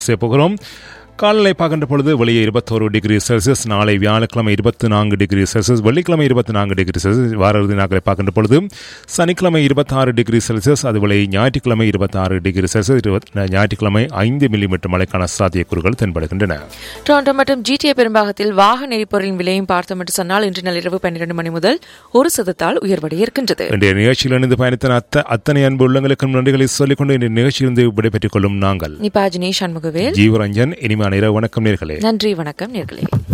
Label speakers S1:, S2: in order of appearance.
S1: செய்ய போகிறோம் காலநிலை பார்க்கின்ற பொழுது வெளியே இருபத்தோரு டிகிரி செல்சியஸ் நாளை வியாழக்கிழமை இருபத்தி நான்கு டிகிரி செல்சியஸ் வெள்ளிக்கிழமை இருபத்தி நான்கு டிகிரி செல்சியஸ் வார இறுதி நாட்களை பார்க்கின்ற பொழுது சனிக்கிழமை இருபத்தாறு டிகிரி செல்சியஸ் அதுவேளை ஞாயிற்றுக்கிழமை இருபத்தாறு டிகிரி செல்சியஸ் இருபத் ஞாயிற்றுக்கிழமை ஐந்து மில்லிமீட்டர் மழைக்கான சாத்தியக்கூறுகள் தென்படுகின்றன
S2: டொரண்டோ மற்றும் ஜிடிஏ பெரும்பாகத்தில் வாகன எரிபொருளின் விலையும் பார்த்தோம் என்று சொன்னால் இன்று நள்ளிரவு பன்னிரண்டு மணி முதல் ஒரு சதத்தால் உயர்வடைய இருக்கின்றது
S1: இன்றைய நிகழ்ச்சியில் இணைந்து பயணித்த அத்த அத்தனை அன்பு உள்ளங்களுக்கும் நன்றிகளை சொல்லிக்கொண்டு இந்த நிகழ்ச்சியிலிருந்து விடைபெற்றுக் கொள்ளும் நாங்கள்
S2: நிபாஜினி சண்முகவேல்
S1: ஜீவரஞ்சன் இனிமையான இரவு வணக்கம் நேர்களே
S2: நன்றி வணக்கம் நேர்களே